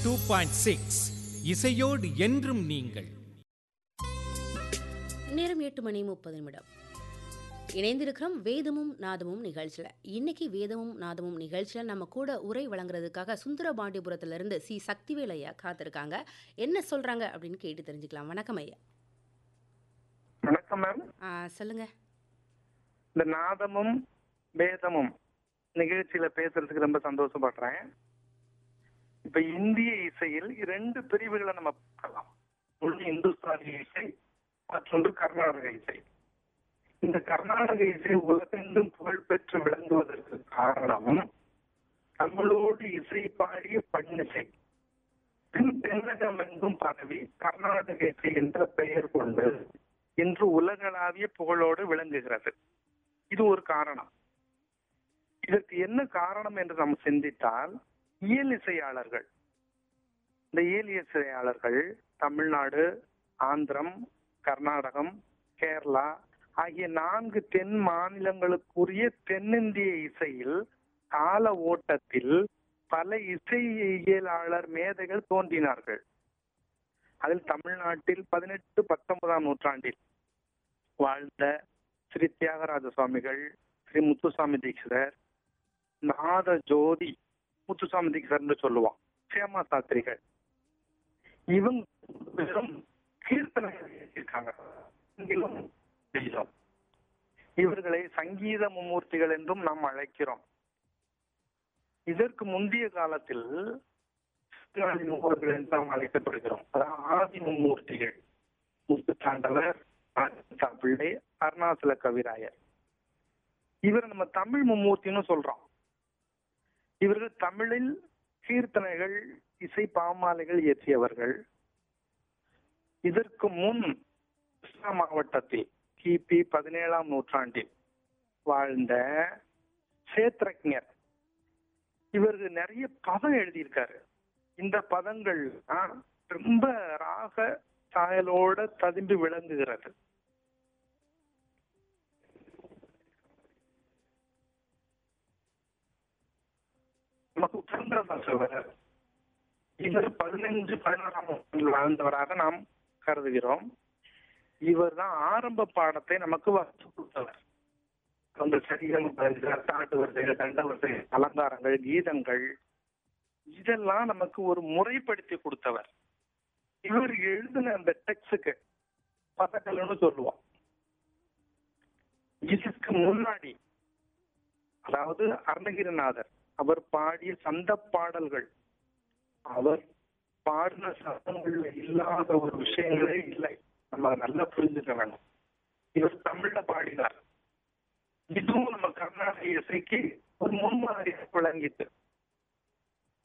Two point six இசையோடு என்றும் நீங்கள் நேரம் எட்டு மணி முப்பது நிமிடம் இணைந்திருக்கிறோம் வேதமும் நாதமும் நிகழ்ச்சியில் இன்னைக்கு வேதமும் நாதமும் நிகழ்ச்சியில் நம்ம கூட உரை வழங்குறதுக்காக சுந்தரபாண்டியபுரத்திலிருந்து சி சக்திவேல் ஐயா காத்திருக்காங்க என்ன சொல்றாங்க அப்படின்னு கேட்டு தெரிஞ்சுக்கலாம் வணக்கம் ஐயா வணக்கம் மேம் ஆ, சொல்லுங்க இந்த நாதமும் வேதமும் நிகழ்ச்சியில பேசுறதுக்கு ரொம்ப சந்தோஷப்படுறேன் இப்ப இந்திய இசையில் இரண்டு பிரிவுகளை நம்ம பார்க்கலாம் ஒன்று இந்துஸ்தானி இசை மற்றொன்று கர்நாடக இசை இந்த கர்நாடக இசை உலகெங்கும் புகழ்பெற்று விளங்குவதற்கு காரணம் தமிழோடு இசை பாடிய பண்ணிசை பின் தென்னகம் எங்கும் பரவி கர்நாடக இசை என்ற பெயர் கொண்டு இன்று உலகளாவிய புகழோடு விளங்குகிறது இது ஒரு காரணம் இதற்கு என்ன காரணம் என்று நாம் சிந்தித்தால் இயல் இசையாளர்கள் இந்த இயல் இசையாளர்கள் தமிழ்நாடு ஆந்திரம் கர்நாடகம் கேரளா ஆகிய நான்கு தென் மாநிலங்களுக்குரிய தென்னிந்திய இசையில் கால ஓட்டத்தில் பல இசையியலாளர் மேதைகள் தோன்றினார்கள் அதில் தமிழ்நாட்டில் பதினெட்டு பத்தொன்பதாம் நூற்றாண்டில் வாழ்ந்த ஸ்ரீ தியாகராஜ சுவாமிகள் ஸ்ரீ முத்துசாமி தீட்சிதர் நாத ஜோதி முத்துசாமி தீட்சிதர்னு சொல்லுவான் சேமா சாஸ்திரிகள் இவங்க வெறும் கீர்த்தனைகள் எழுதியிருக்காங்க ஆங்கிலம், கீதம். இவர்களை சங்கீத மும்மூர்த்திகள் என்றும் நாம் அழைக்கிறோம் இதற்கு முந்தைய காலத்தில் சிவகாமி மும்மூர்த்திகள் என்று நாம் அழைக்கப்படுகிறோம் அதாவது ஆதி மும்மூர்த்திகள் முத்துத்தாண்டவர் ஆதித்தா பிள்ளை அருணாசல கவிராயர் இவர் நம்ம தமிழ் மும்மூர்த்தின்னு சொல்றோம் இவர்கள் தமிழில் கீர்த்தனைகள் இசை பாமாலைகள் இயற்றியவர்கள் இதற்கு முன் கிருஷ்ணா மாவட்டத்தில் கிபி பதினேழாம் நூற்றாண்டில் வாழ்ந்த சேத்ரஜர் இவருக்கு நிறைய பதம் எழுதியிருக்காரு இந்த பதங்கள் தான் ரொம்ப ராக சாயலோட ததும்பி விளங்குகிறது நமக்கு சுந்தரதாசவர் இவர் பதினைஞ்சு பதினாறாம் நூற்றாண்டில் வாழ்ந்தவராக நாம் கருதுகிறோம் இவர் தான் ஆரம்ப பாடத்தை நமக்கு வகுத்து கொடுத்தவர் அந்த சரிகம் தாட்டு வரிசைகள் தண்ட வரிசைகள் அலங்காரங்கள் கீதங்கள் இதெல்லாம் நமக்கு ஒரு முறைப்படுத்தி கொடுத்தவர் இவர் எழுதின அந்த டெக்ஸுக்கு பதக்கல்னு சொல்லுவோம் இதுக்கு முன்னாடி அதாவது அருணகிரிநாதர் அவர் பாடிய சந்த பாடல்கள் அவர் பாடின சத்தங்கள்ல இல்லாத ஒரு விஷயங்களே இல்லை நம்ம அதை நல்லா புரிஞ்சுக்க வேணும் இவர் தமிழ்ல பாடினார் இதுவும் நம்ம கர்நாடக இசைக்கு ஒரு முன்மாதிரியாக விளங்கிட்டு